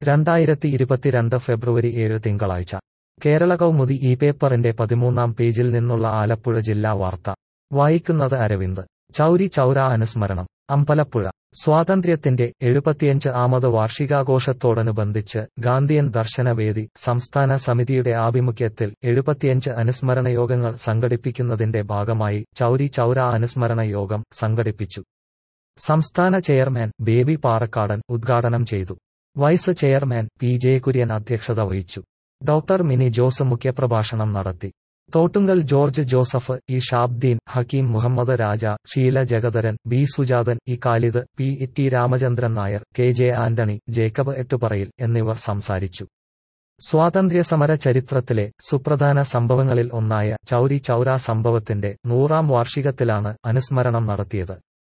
രണ്ടായിരത്തി ഇരുപത്തിരണ്ട് ഫെബ്രുവരി ഏഴ് തിങ്കളാഴ്ച കേരള കൗമുദി ഈ പേപ്പറിന്റെ പതിമൂന്നാം പേജിൽ നിന്നുള്ള ആലപ്പുഴ ജില്ലാ വാർത്ത വായിക്കുന്നത് അരവിന്ദ് ചൗരി ചൗര അനുസ്മരണം അമ്പലപ്പുഴ സ്വാതന്ത്ര്യത്തിന്റെ എഴുപത്തിയഞ്ച് ആമത് വാർഷികാഘോഷത്തോടനുബന്ധിച്ച് ഗാന്ധിയൻ ദർശനവേദി സംസ്ഥാന സമിതിയുടെ ആഭിമുഖ്യത്തിൽ എഴുപത്തിയഞ്ച് അനുസ്മരണ യോഗങ്ങൾ സംഘടിപ്പിക്കുന്നതിന്റെ ഭാഗമായി ചൗരി ചൗര അനുസ്മരണ യോഗം സംഘടിപ്പിച്ചു സംസ്ഥാന ചെയർമാൻ ബേബി പാറക്കാടൻ ഉദ്ഘാടനം ചെയ്തു വൈസ് ചെയർമാൻ പി ജയകുര്യൻ അധ്യക്ഷത വഹിച്ചു ഡോക്ടർ മിനി ജോസ് മുഖ്യപ്രഭാഷണം നടത്തി Thottungal George Joseph E Shabdeen Hakkim Muhammad Raja Sheela Jagatharan B Sujathan E Khalid P T Ramachandran Nair K J Antony Jacob Ettuparayil എന്നിവർ സംസാരിച്ചു സ്വാതന്ത്ര്യസമര ചരിത്രത്തിലെ സുപ്രധാന സംഭവങ്ങളിൽ ഒന്നായ ചൗരി ചൗര സംഭവത്തിന്റെ നൂറാം വാർഷികത്തിലാണ് അനുസ്മരണം നടത്തിയത്